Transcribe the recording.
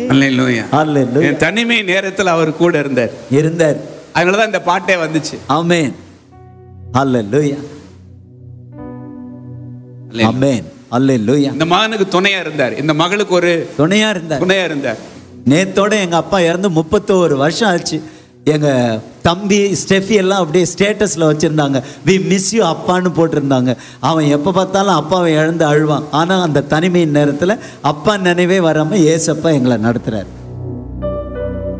அல்லேலூயா Hallelujah. என் தனிமை நேரத்தில் அவர் கூட இருந்தார் இருந்தார் அதனால தான் இந்த பாட்டே வந்துச்சு ஆமென் ஹalleluya அல்லேலூயா. ஆமென் ஹalleluya இந்த மகனுக்கு துணையா இருந்தார் இந்த மகளுக்கு ஒரு துணையா இருந்தார் துணையா இருந்தார் நேத்தோட எங்க அப்பா இறந்து முப்பத்தோரு வருஷம் ஆச்சு எங்க தம்பி ஸ்டெஃபி எல்லாம் அப்படியே ஸ்டேட்டஸ்ல வச்சிருந்தாங்க வி மிஸ் யூ அப்பான்னு போட்டிருந்தாங்க அவன் எப்போ பார்த்தாலும் அப்பாவை இழந்து அழுவான் ஆனா அந்த தனிமையின் நேரத்துல அப்பா நினைவே வராம ஏசப்பா எங்களை நடத்துறாரு